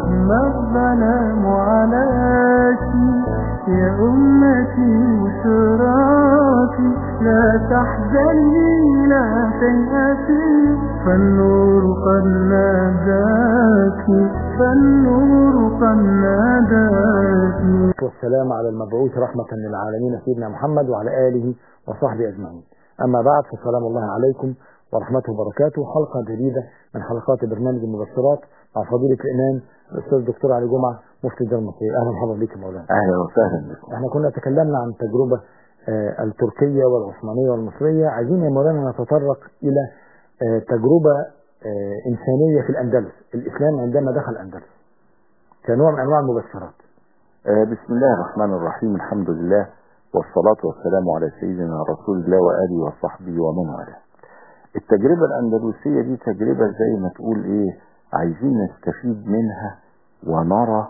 ما الظلام عليك يا أمتي وشراكي لا تحزني لا تيأسي فالنور قد ناداك فالنور قد ناداك والسلام على المبعوث رحمة للعالمين سيدنا محمد وعلى آله وصحبه أجمعين أما بعد فسلام الله عليكم ورحمته وبركاته حلقة جديدة من حلقات برنامج المبشرات مع فضيلة الإمام الأستاذ الدكتور علي جمعة مفتي الدار المصرية أهلا ومرحبا بك يا مولانا اهلا وسهلا بكم احنا كنا تكلمنا عن التجربة آه، التركية والعثمانية والمصرية عايزين يا مولانا نتطرق إلى آه، تجربة آه، إنسانية في الأندلس الإسلام عندما دخل الأندلس كنوع من أنواع المبشرات آه بسم الله الرحمن الرحيم الحمد لله والصلاة والسلام على سيدنا رسول الله وآله وصحبه ومن والاه التجربة الأندلسية دي تجربة زي ما تقول إيه عايزين نستفيد منها ونرى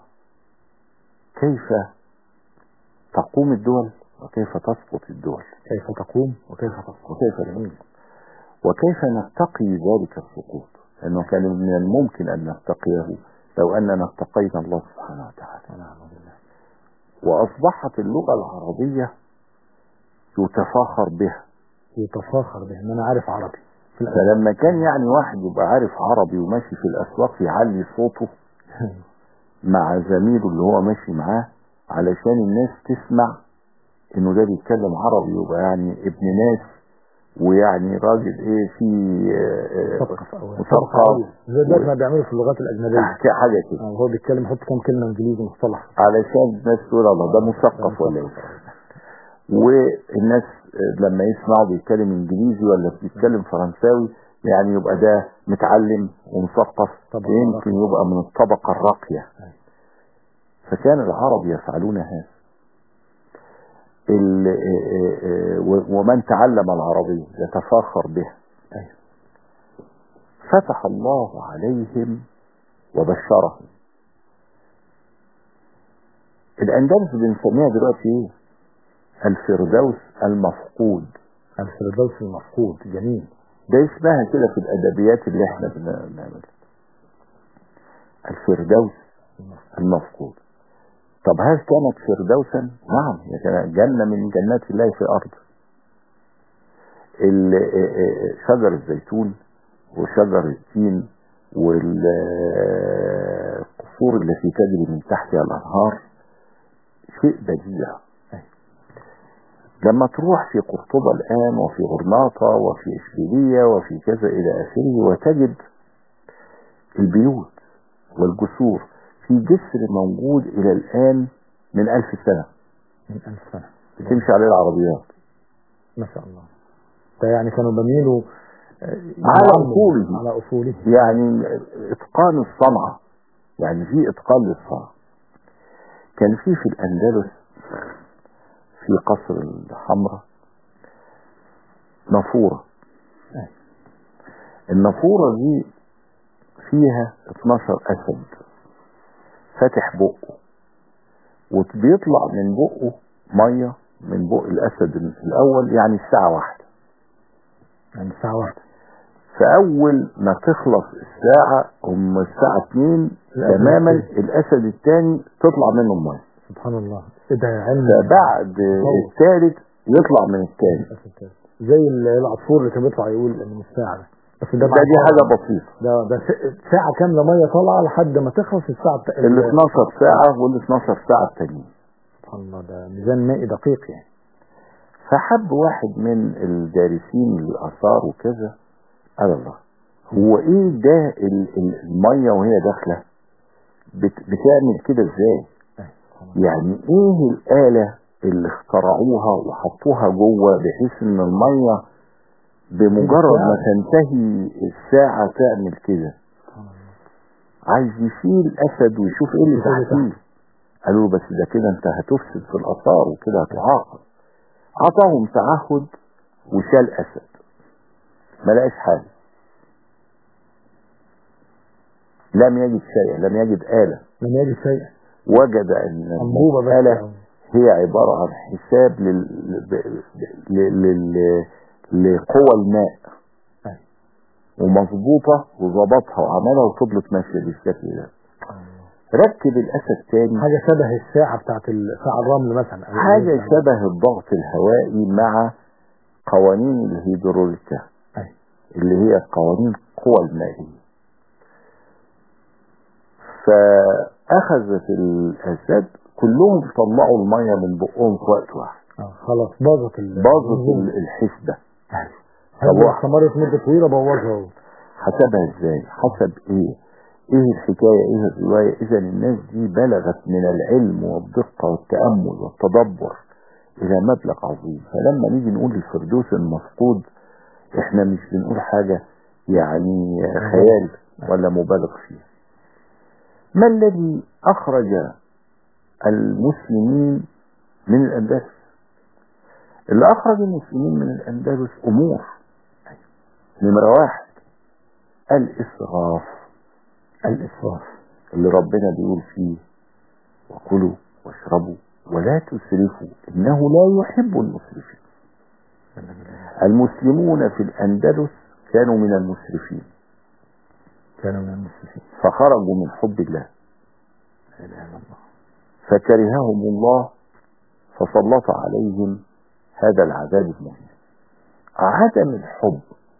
كيف تقوم الدول وكيف تسقط الدول كيف تقوم وكيف تسقط وكيف تقوم وكيف نتقي ذلك السقوط لأنه كان من الممكن أن نتقيه لو أننا اتقينا الله سبحانه وتعالى نعم بالله وأصبحت اللغة العربية يتفاخر بها يتفاخر به ان انا عارف عربي في الأول. فلما كان يعني واحد يبقى عارف عربي وماشي في الأسواق يعلي صوته مع زميله اللي هو ماشي معاه علشان الناس تسمع انه ده بيتكلم عربي يبقى يعني ابن ناس ويعني راجل ايه في آه، آه، مثقف او مثقف عالية. زي دلوقتي ما بيعملوا في اللغات الاجنبيه حاجة حاجة كده آه، هو بيتكلم يحط كام كلمه انجليزي مصطلح علشان الناس تقول الله ده مثقف ولا ايه والناس آه، لما يسمعوا بيتكلم انجليزي ولا بيتكلم فرنساوي يعني يبقى ده متعلم ومثقف طبقة يمكن يبقى من الطبقة الراقية فكان العرب يفعلون هذا ال- آه، آه، آه، و- ومن تعلم العربية يتفاخر بها أيوة. فتح الله عليهم وبشرهم الأندلس بنسميها دلوقتي ايه الفردوس المفقود الفردوس المفقود جميل ده اسمها كده في الأدبيات اللي احنا بن- بنعملها الفردوس المفقود طب هل كانت فردوسا؟ نعم هي كانت جنة من جنات الله في الأرض ال- آه، آه، شجر الزيتون وشجر التين والقصور التي تجري من تحتها الأنهار شيء بديع لما تروح في قرطبة الآن وفي غرناطة وفي إشبيلية وفي كذا إلى آخره وتجد البيوت والجسور في جسر موجود إلى الآن من ألف سنة من ألف سنة بتمشي عليه العربيات ما شاء الله ده يعني كانوا بيميلوا آه، على يعلموا أصوله. على أصوله يعني إتقان الصنعة يعني في إتقان للصنعة كان في في الأندلس في قصر الحمراء نافورة النافورة دي فيها 12 أسد فاتح بقه وبيطلع من بقه مية من بق الأسد الأول يعني الساعة واحدة يعني الساعة واحدة فأول ما تخلص الساعة أم الساعة اتنين الأسد تماما التاني. الأسد الثاني تطلع منه المية سبحان الله إيه ده علم فبعد الثالث يطلع من الثاني زي ال- العصفور اللي كان بيطلع يقول من الساعة ده بس ده ده بعد دي حاجة بسيطة ده ده س- ساعة كاملة مية طالعة لحد ما تخلص الساعة بتا... ال 12 ساعة وال 12 ساعة التانيين سبحان الله ده ميزان مائي دقيق يعني فحب واحد من الدارسين للآثار وكذا قال الله هو ايه ده ال- ال- المية وهي داخلة بت- بتعمل كده ازاي يعني ايه الآلة اللي اخترعوها وحطوها جوه بحيث ان المية بمجرد ما تنتهي الساعة تعمل كده عايز يشيل اسد ويشوف ايه اللي يشوف اللي تحتيه قالوا له بس ده كده انت هتفسد في الاثار وكده هتعاقب عطاهم تعهد وشال اسد ما لقاش حاجه لم يجد شيئا لم يجد آلة لم يجد شيء وجد ان أنبوبة بس الآلة أو- هي عبارة عن حساب لل... ب- ل- لل... لقوى الماء ومظبوطة وظبطها وعملها وفضلت ماشية بالشكل ده ركب الاسد تاني حاجة شبه الساعة بتاعت ال- ساعة الرمل مثلا أو حاجة الإنسان. شبه الضغط الهوائي مع قوانين الهيدروليكا أي. اللي هي قوانين القوى المائية فأخذت الأسد كلهم طلعوا المية من بقهم في وقت واحد آه، خلاص باظت ال- باظت النظام. ال- الحسبة هذه طب- استمرت مدة طويلة بوظها هو. حسبها ازاي حسب ايه ايه الحكاية ايه الرواية اذا الناس دي بلغت من العلم والدقة والتأمل والتدبر الى مبلغ عظيم فلما نيجي نقول الفردوس المفقود احنا مش بنقول حاجة يعني خيال ولا مبالغ فيه ما الذي اخرج المسلمين من الاندلس اللي اخرج المسلمين من الاندلس امور نمرة واحد الاسراف الإسراف اللي ربنا بيقول فيه وكلوا واشربوا ولا تسرفوا انه لا يحب المسرفين المسلمون في الاندلس كانوا من المسرفين كانوا من المسلمين فخرجوا من حب الله لا إله إلا الله فكرههم الله فسلط عليهم هذا العذاب المهين عدم الحب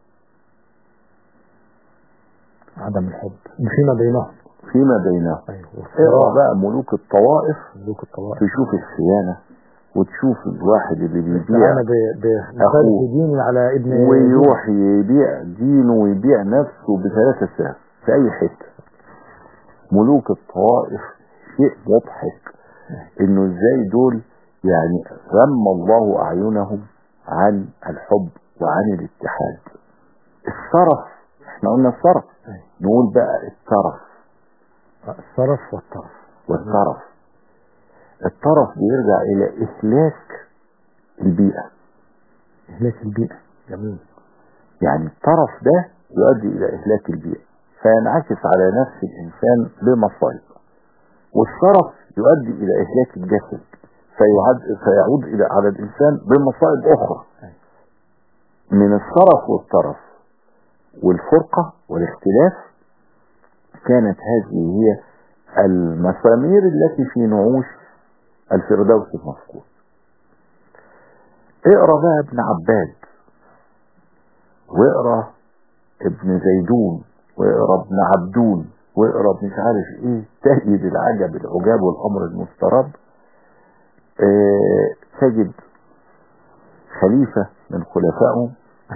عدم الحب فيما بينهم فيما بينهم أيوه اقرا والصراع بقى ملوك الطوائف ملوك الطوائف تشوف الخيانة وتشوف الواحد اللي بيبيع استعانة ب- بخالف أخوه. ديني على ابن ويروح يبيع دينه ويبيع نفسه بثلاثة سهم في أي حتة ملوك الطوائف شيء مضحك إنه إزاي دول يعني غم الله أعينهم عن الحب وعن الاتحاد الصرف احنا قلنا الصرف نقول بقى الترف الصرف والطرف والترف الترف بيرجع إلى إهلاك البيئة إهلاك البيئة جميل يعني الطرف ده يؤدي إلى إهلاك البيئة فينعكس على نفس الإنسان بمصائب والصرف يؤدي إلى إهلاك الجسد فيعد فيعود إلى على الإنسان بمصائب أخرى من الصرف والطرف والفرقة والاختلاف كانت هذه هي المسامير التي في نعوش الفردوس المفقود اقرا بقى ابن عباد واقرا ابن زيدون واقرا ابن عبدون واقرا مش عارف ايه تجد العجب العجاب والامر المسترب اه تجد خليفة من خلفائهم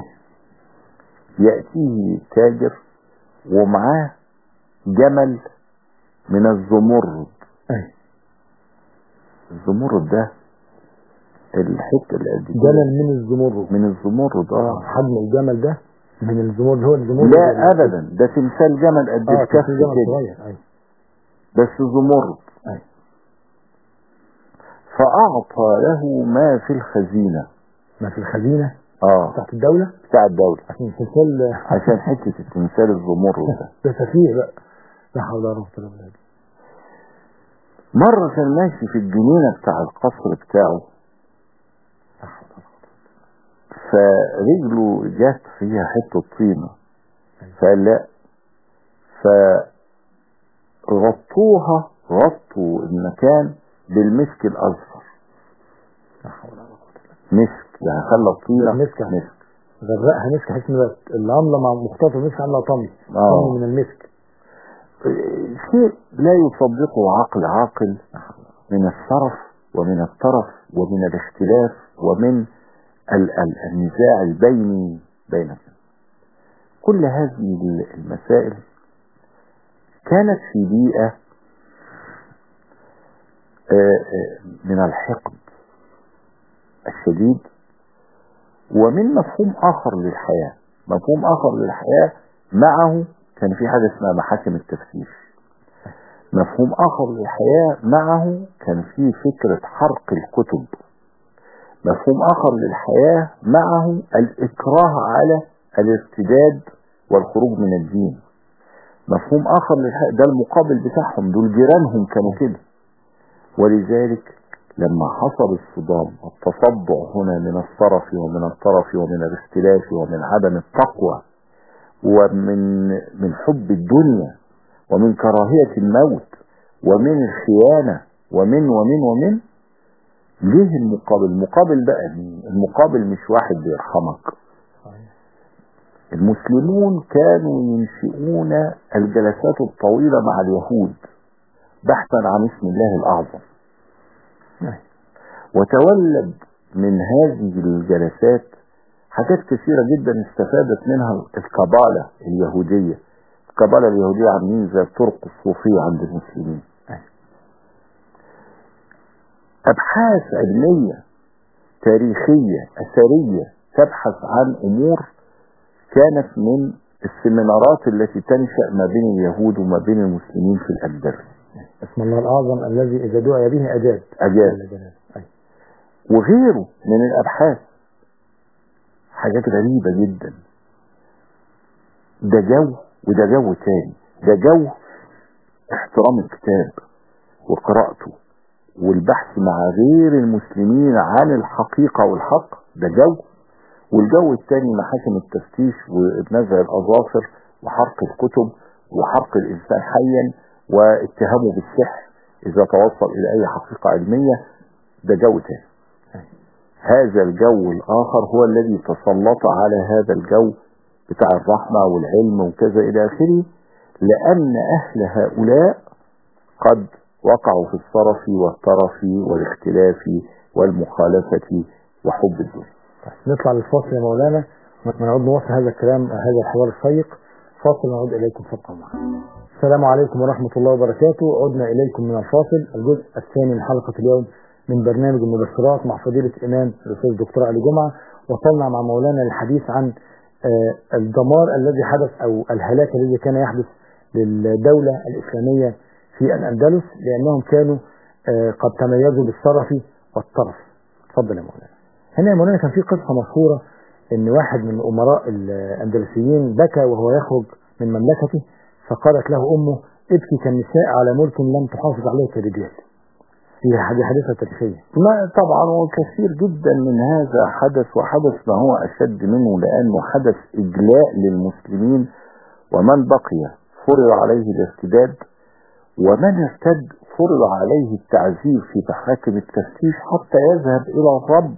يأتيه تاجر ومعاه جمل من الزمرد أي. الزمرد ده الحته اللي قد كده جمل من الزمرد من الزمرد اه حجم الجمل ده من الزمرد هو الزمرد لا ابدا ده تمثال جمل قد اه الكف كان جمل كده صغير أي. بس زمرد أي. فاعطى له ما في الخزينه ما في الخزينة اه بتاعت الدولة بتاع الدوله عشان تمثال عشان حته التمثال الزمرد ده ده سفيه بقى لا حول ولا قوة إلا بالله مره كان ماشي في الجنينه بتاع القصر بتاعه لا حول ولا قوة فرجله جت فيها حته طينه فقال لا فغطوها غطوا المكان بالمسك الاصفر لا حول ولا قوة إلا مسك يعني خلى الطينه مسك. مسك غرقها مسك حيث إن العملة مع مختلطة مسك عاملة طمي آه. طمي من المسك شيء لا يصدقه عقل عاقل من الصرف ومن الطرف ومن الاختلاف ومن ال- ال- النزاع البيني بين الناس. كل هذه المسائل كانت في بيئة آه، آه، من الحقد الشديد ومن مفهوم آخر للحياة مفهوم آخر للحياة معه كان في حاجة اسمها محاكم التفتيش مفهوم آخر للحياة معه كان في فكرة حرق الكتب مفهوم آخر للحياة معه الإكراه على الارتداد والخروج من الدين مفهوم آخر للحياة ده المقابل بتاعهم دول جيرانهم كانوا كده ولذلك لما حصل الصدام التصدع هنا من الطرف ومن الطرف ومن الاختلاف ومن عدم التقوى ومن من حب الدنيا ومن كراهية الموت ومن الخيانة ومن ومن ومن ليه المقابل المقابل بقى مين المقابل مش واحد بيرحمك المسلمون كانوا ينشئون الجلسات الطويلة مع اليهود بحثا عن اسم الله الأعظم وتولد من هذه الجلسات حاجات كثيرة جدا استفادت منها الكبالة اليهودية الكبالة اليهودية عاملين زي الطرق الصوفية عند المسلمين أبحاث علمية تاريخية أثرية تبحث عن أمور كانت من السيمينارات التي تنشأ ما بين اليهود وما بين المسلمين في الأندلس اسم الله الأعظم الذي إذا دعي به أجاب أجاب أي. وغيره من الأبحاث حاجات غريبة جدا ده جو وده جو تاني ده جو احترام الكتاب وقراءته والبحث مع غير المسلمين عن الحقيقة والحق ده جو والجو الثاني محاكم التفتيش ونزع الأظافر وحرق الكتب وحرق الإنسان حيا واتهامه بالسحر إذا توصل إلى أي حقيقة علمية ده جو تاني هذا الجو الآخر هو الذي تسلط على هذا الجو بتاع الرحمة والعلم وكذا إلى آخره لأن أهل هؤلاء قد وقعوا في الصرف والطرف والاختلاف والمخالفة وحب الدنيا نطلع للفاصل يا مولانا ونعود نوصل هذا الكلام هذا الحوار الشيق فاصل ونعود إليكم فقط معنا السلام عليكم ورحمة الله وبركاته عدنا إليكم من الفاصل الجزء الثاني من حلقة اليوم من برنامج المبشرات مع فضيلة الإمام الأستاذ الدكتور علي جمعة وصلنا مع مولانا للحديث عن آه الدمار الذي حدث أو الهلاك الذي كان يحدث للدولة الإسلامية في الأندلس لأنهم كانوا آه قد تميزوا بالصرف والطرف تفضل يا مولانا هنا يا مولانا كان في قصة مشهورة ان واحد من امراء الاندلسيين بكى وهو يخرج من مملكته فقالت له امه ابكي كالنساء على ملك لم تحافظ عليه كرجال هي حادثة تاريخية ما طبعا وكثير جدا من هذا حدث وحدث ما هو أشد منه لأنه حدث إجلاء للمسلمين ومن بقي فرض عليه الاستداد ومن ارتد فرض عليه التعذيب في محاكم التفتيش حتى يذهب إلى الرب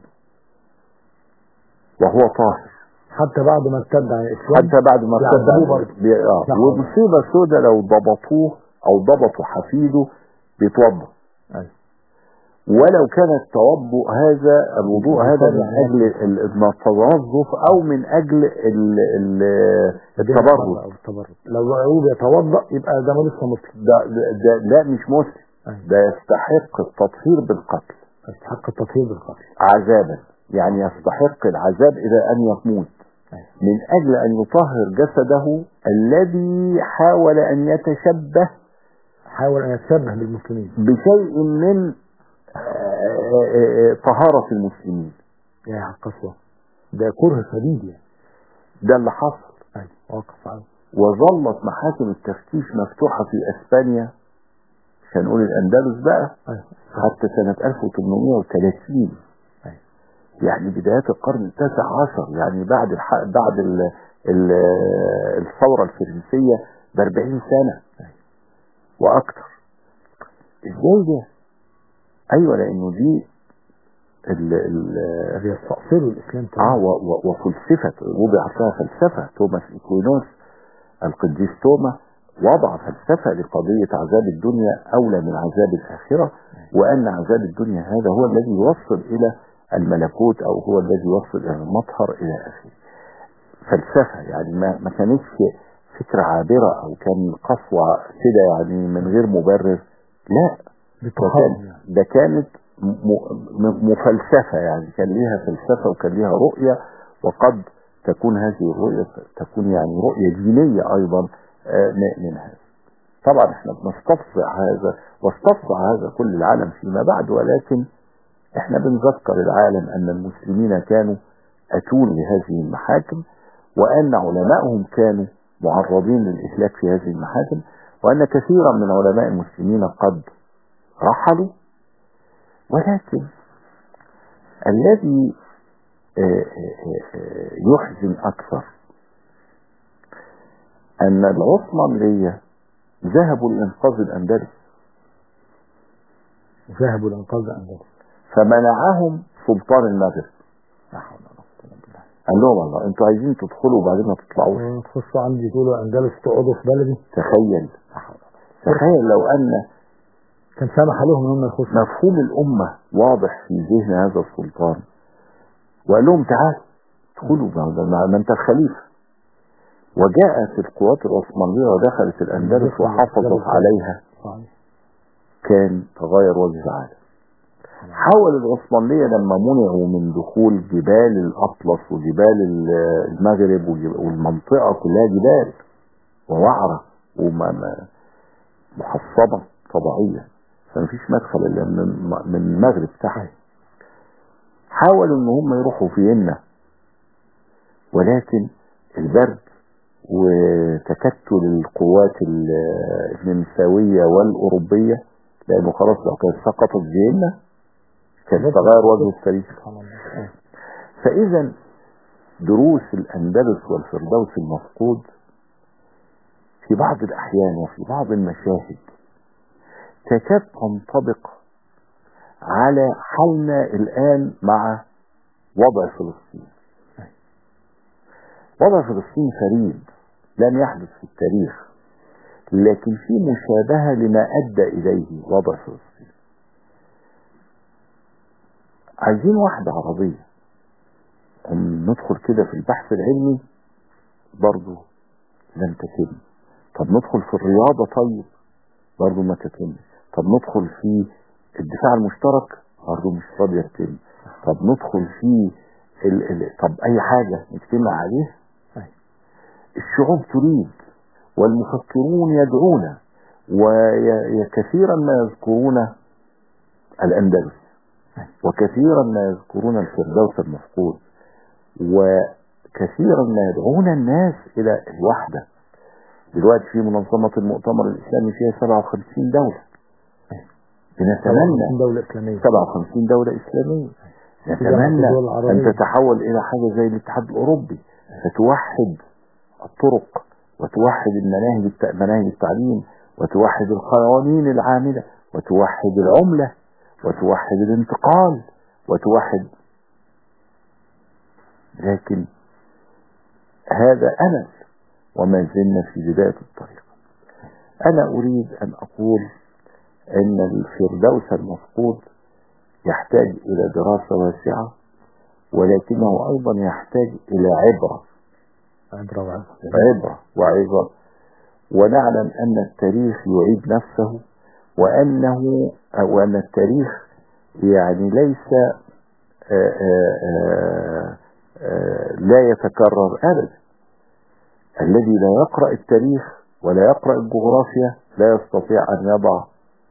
وهو طاهر حتى بعد ما ارتد عن الإسلام حتى بعد ما يعذبوه ارتد برضه. بي- آه. نعم. ومصيبة سودة لو ضبطوه أو ضبطوا حفيده بيتوضا أيوة. ولو كان التوضؤ هذا الوضوء هذا من أجل ال- التنظف أو من أجل ال- ال- التبرد أو التبرد لو هو بيتوضأ يبقى ده لسه مسلم ده, ده, ده لا مش مسلم أيوة. ده يستحق التطهير بالقتل يستحق التطهير بالقتل عذابا يعني يستحق العذاب إلى أن يموت أيوة. من أجل أن يطهر جسده الذي حاول أن يتشبه حاول أن يتشبه بالمسلمين بشيء من آه، آه، آه، طهارة المسلمين يا قسوة ده كره شديد يعني ده اللي حصل أيوة واقف عليه وظلت محاكم التفتيش مفتوحة في أسبانيا مش هنقول الأندلس بقى أيوة حتى سنة 1830 أيوة. يعني بدايات القرن التاسع عشر يعني بعد الح... بعد ال... ال... الثورة الفرنسية ب 40 سنة وأكثر إزاي ده؟ أيوة لأنه دي ال... ال... بيستأصلوا الإسلام اه تماما و- و- وفلسفة وضع فيها فلسفة توماس إكوينوس القديس توما وضع فلسفة لقضية عذاب الدنيا أولى من عذاب الآخرة وأن عذاب الدنيا هذا هو الذي يوصل إلى الملكوت أو هو الذي يوصل إلى المطهر إلى آخره فلسفة يعني ما, ما كانتش فكرة عابرة أو كان قسوة كده يعني من غير مبرر لا ده, بتحرم كان يعني ده كانت م- م- مفلسفة يعني كان ليها فلسفة وكان ليها رؤية وقد تكون هذه الرؤية تكون يعني رؤية دينية أيضا آه، م- من هذا طبعا احنا بنستفزع هذا واستفزع هذا كل العالم فيما بعد ولكن احنا بنذكر العالم ان المسلمين كانوا اتون لهذه المحاكم وان علماءهم كانوا معرضين للإهلاك في هذه المحاكم وأن كثيرا من علماء المسلمين قد رحلوا ولكن الذي آه، آه، آه، يحزن أكثر أن العثمانية ذهبوا لإنقاذ الأندلس وذهبوا لإنقاذ الأندلس فمنعهم سلطان المغرب لا حول ولا قوة إلا بالله قال لهم الله انتوا عايزين تدخلوا وبعدين ما تطلعوش تخصوا عندي تقولوا أندلس تقعدوا في بلدي تخيل لا حول ولا قوة تخيل لو ان كان سامح لهم إن هم يخشوا مفهوم الامة واضح في ذهن هذا السلطان وقال لهم تعالوا ادخلوا ما- ما ما انت الخليفة وجاءت القوات العثمانية ودخلت الأندلس وحافظت عليها صحيح كان تغير وجه العالم حاول العثمانية لما منعوا من دخول جبال الأطلس وجبال ال- المغرب وجب- والمنطقة كلها جبال ووعرة ومحصبة طبيعية فمفيش مدخل إلا من من المغرب تحت حاولوا إن هم يروحوا فيينا ولكن البرد وتكتل القوات ال- النمساوية والأوروبية لأنه خلاص لو كانت سقطت فيينا كان تغير وجه التاريخ سبحان الله فإذا دروس الأندلس والفردوس المفقود في بعض الأحيان وفي بعض المشاهد تكاد تنطبق على حالنا الآن مع وضع فلسطين وضع فلسطين فريد لم يحدث في التاريخ لكن في مشابهة لما أدى إليه وضع فلسطين عايزين واحدة عربية أم ندخل كده في البحث العلمي برضه لم تتم طب ندخل في الرياضة طيب برضه ما تتم طب ندخل في الدفاع المشترك برضه مش راضية تتم طب ندخل في ال ال طب أي حاجة نجتمع عليها أيوة. الشعوب تريد والمفكرون يدعون وكثيرا ما يذكرون الأندلس وكثيرا ما يذكرون الفردوس المفقود وكثيرا ما يدعون الناس إلى الوحدة دلوقتي في منظمة المؤتمر الإسلامي فيها 57 دولة بنتمنى دولة إسلامية 57 دولة إسلامية نتمنى الدول العربية. أن تتحول إلى حاجة زي الاتحاد الأوروبي فتوحد الطرق وتوحد المناهج الت- مناهج التعليم وتوحد القوانين العاملة وتوحد العملة وتوحد الانتقال وتوحد لكن هذا أمل وما زلنا في بداية الطريق أنا أريد أن أقول أن الفردوس المفقود يحتاج إلى دراسة واسعة ولكنه أيضا يحتاج إلى عبرة عبرة وعبرة عبرة وعظة ونعلم أن التاريخ يعيد نفسه وأنه أو أن التاريخ يعني ليس آآ آآ آآ لا يتكرر أبدا الذي لا يقرأ التاريخ ولا يقرأ الجغرافيا لا يستطيع أن يضع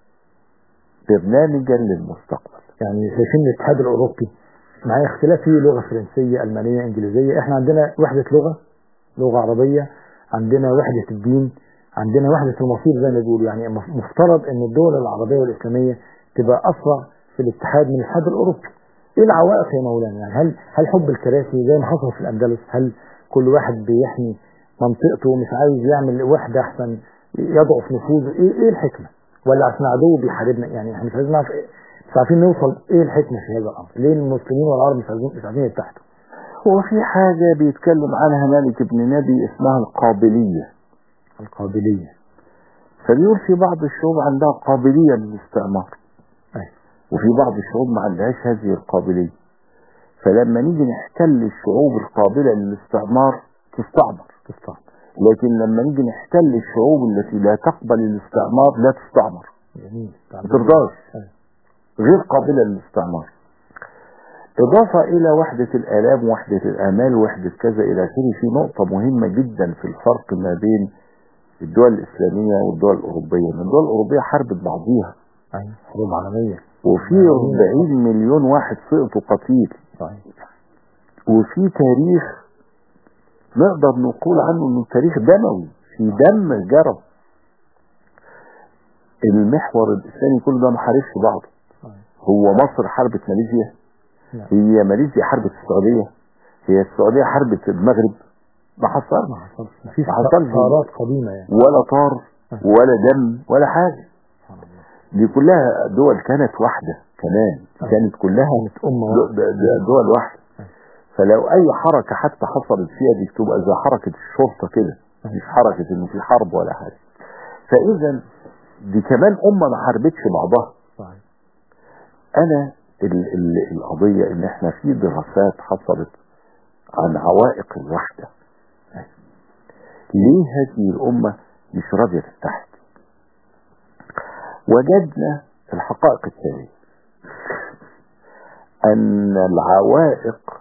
برنامجا للمستقبل يعني شايفين الاتحاد الأوروبي مع اختلاف فيه لغة فرنسية ألمانية إنجليزية احنا عندنا وحدة لغة لغة عربية عندنا وحدة الدين عندنا وحدة المصير زي ما بيقولوا يعني مف- مفترض ان الدول العربية والإسلامية تبقى أسرع في الاتحاد من الاتحاد الأوروبي ايه العوائق يا مولانا يعني هل هل حب الكراسي زي ما حصل في الأندلس هل كل واحد بيحمي منطقته ومش عايز يعمل وحدة أحسن يضعف نفوذه ايه ايه الحكمة ولا عشان عدو بيحاربنا يعني احنا مش عايزين نعرف إيه مش عارفين نوصل ايه الحكمة في هذا الأمر ليه المسلمين والعرب مش عايزين مش عارفين يتحدوا هو في حاجة بيتكلم عنها مالك بن نبي اسمها القابلية القابلية فبيقول في بعض الشعوب عندها قابلية للاستعمار أيوة. وفي بعض الشعوب ما عندهاش هذه القابلية فلما نيجي نحتل الشعوب القابلة للاستعمار تستعمر تستعمر لكن لما نيجي نحتل الشعوب التي لا تقبل الاستعمار لا تستعمر جميل ما ترضاش أيوة. غير قابلة للاستعمار إضافة إلى وحدة الآلام وحدة الآمال وحدة كذا إلى آخره في نقطة مهمة جدا في الفرق ما بين الدول الإسلامية والدول الأوروبية إن الدول الأوروبية حاربت بعضيها أيوة. حروب عالمية وفي 40 مليون واحد سقطوا قتيل صحيح وفي تاريخ نقدر نقول عنه انه تاريخ دموي في دم جرى المحور الاسلامي كله ده ما حاربش بعضه صحيح هو مصر حاربت ماليزيا لا. هي ماليزيا حاربت السعوديه هي السعوديه حاربت المغرب ما حصل ما حصلش مفيش ما حصلش. ثارات قديمة يعني ولا طار ولا دم ولا حاجه سبحان الله دي كلها دول كانت واحدة كمان كانت كلها أمة دو- د- د- دول واحدة فلو أي حركة حتى حصلت فيها دي تبقى زي حركة الشرطة كده مش حركة إنه في حرب ولا حاجة فإذا دي كمان أمة ما حاربتش بعضها صحيح أنا ال ال القضية إن إحنا في دراسات حصلت عن عوائق الوحدة ليه هذه الأمة مش راضية تتحد وجدنا الحقائق التالية أن العوائق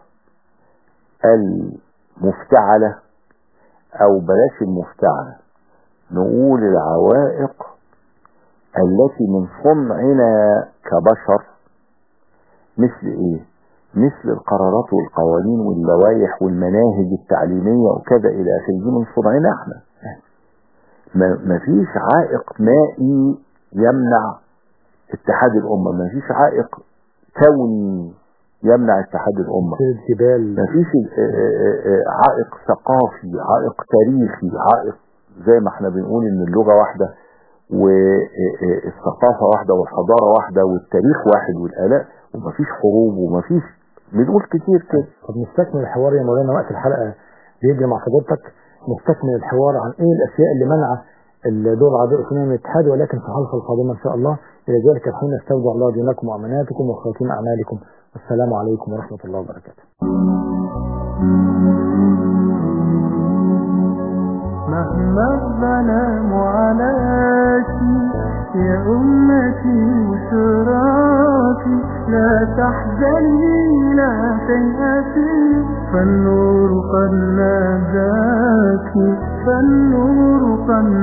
المفتعلة أو بلاش المفتعلة نقول العوائق التي من صنعنا كبشر مثل ايه مثل القرارات والقوانين واللوائح والمناهج التعليمية وكذا الى اخره دي من صنعنا احنا ما ما فيش عائق مائي يمنع اتحاد الامة ما فيش عائق كوني يمنع اتحاد الامة في الجبال ما فيش آه، آه، آه، عائق ثقافي عائق تاريخي عائق زي ما احنا بنقول ان اللغة واحدة والثقافة واحدة والحضارة واحدة والتاريخ واحد والآلاء ومفيش حروب ومفيش بنقول كتير كده طب نستكمل الحوار يا مولانا وقت الحلقة بيجري مع حضرتك نستكمل الحوار عن ايه الاشياء اللي منع الدول العربية الإسلامية من الاتحاد ولكن في الحلقة القادمة إن شاء الله إلى ذلك الحين استودع الله دينكم وأماناتكم وخواتيم أعمالكم والسلام عليكم ورحمة الله وبركاته مهما الظلام عليك يا أمتي وشراكي لا تحزني لا تيأسي فالنور قد ناداك فالنور قد